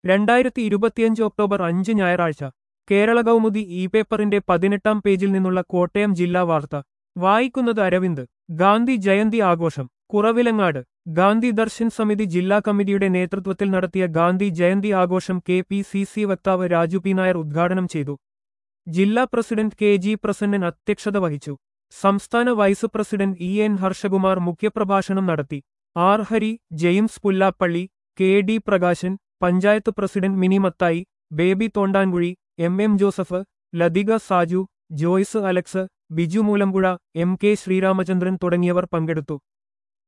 രണ്ടായിരത്തി ഇരുപത്തിയഞ്ച് ഒക്ടോബർ അഞ്ച് ഞായറാഴ്ച കേരള കൗമുദി ഇ പേപ്പറിന്റെ പതിനെട്ടാം പേജിൽ നിന്നുള്ള കോട്ടയം ജില്ലാ വാർത്ത വായിക്കുന്നത് അരവിന്ദ് ഗാന്ധി ജയന്തി ആഘോഷം കുറവിലങ്ങാട് ഗാന്ധി ദർശൻ സമിതി ജില്ലാ കമ്മിറ്റിയുടെ നേതൃത്വത്തിൽ നടത്തിയ ഗാന്ധി ജയന്തി ആഘോഷം കെ പി സി സി വക്താവ് രാജു പി നായർ ഉദ്ഘാടനം ചെയ്തു ജില്ലാ പ്രസിഡന്റ് കെ ജി പ്രസന്നൻ അധ്യക്ഷത വഹിച്ചു സംസ്ഥാന vice president E N Harshakumar മുഖ്യപ്രഭാഷണം നടത്തി R Hari James Pullappally K D Prakashan panchayat president Mini Mathai Baby Thondankuzhi M M Joseph Lathika Saju Joyce Alex Biju Moolampuzha M K Sreeramachandran തുടങ്ങിയവർ പങ്കെടുത്തു